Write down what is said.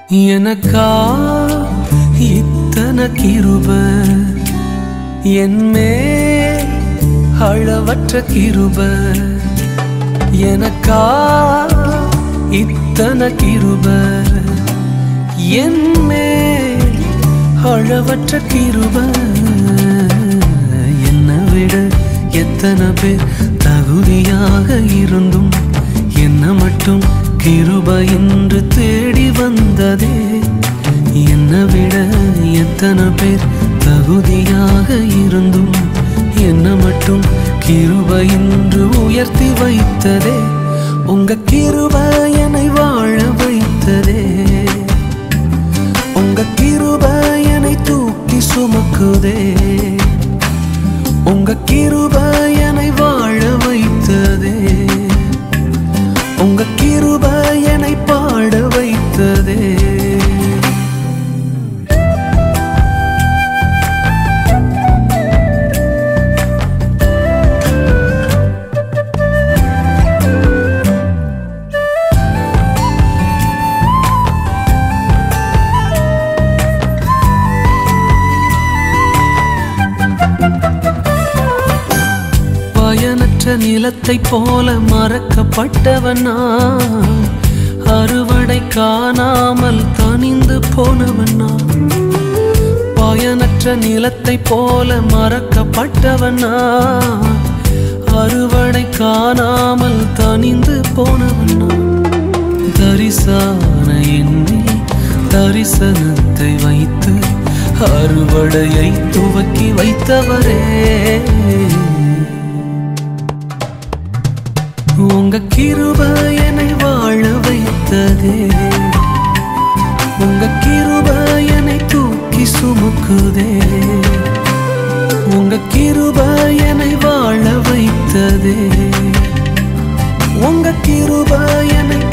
எனக்கா இத்தனை கிருப என்மே அளவற்ற கிருப எனக்கா இத்தனை கிருப என்மே அளவற்ற கிருப என்னை விட எத்தனை பேர் தகுதியாக இருந்தும் என்ன மட்டும் கிருப என்று தேடி வந்ததே என்னை விட எத்தனை பேர் தகுதியாக இருந்தும் என்ன மட்டும் கிருப என்று உயர்த்தி வைத்ததே உங்க கிருப என்னை வாழ வைத்ததே உங்க கிருப என்னை தூக்கி சுமக்குதே உங்க கிருப என்னை வாழ வைத்ததே உங்க கிருப என்னை பாட வைத்ததே பயனற்ற நிலத்தை போல மறக்கப்பட்டவன் நான் அறுவடை காணாமல் தனிந்து போனவன் நான் பயனற்ற நிலத்தை போல மறக்கப்பட்டவன் நான் அறுவடை காணாமல் தனிந்து போனவன் நான் தரிசான எண்ணி தரிசனத்தை வைத்து அறுவடையை துவக்கி வைத்தவரே உங்க கிருப என்னை வாழ வைத்ததே உங்க கிருப என்னை தூக்கி சுமக்குதே உங்க கிருப என்னை வாழ வைத்ததே உங்க கிருப என்னை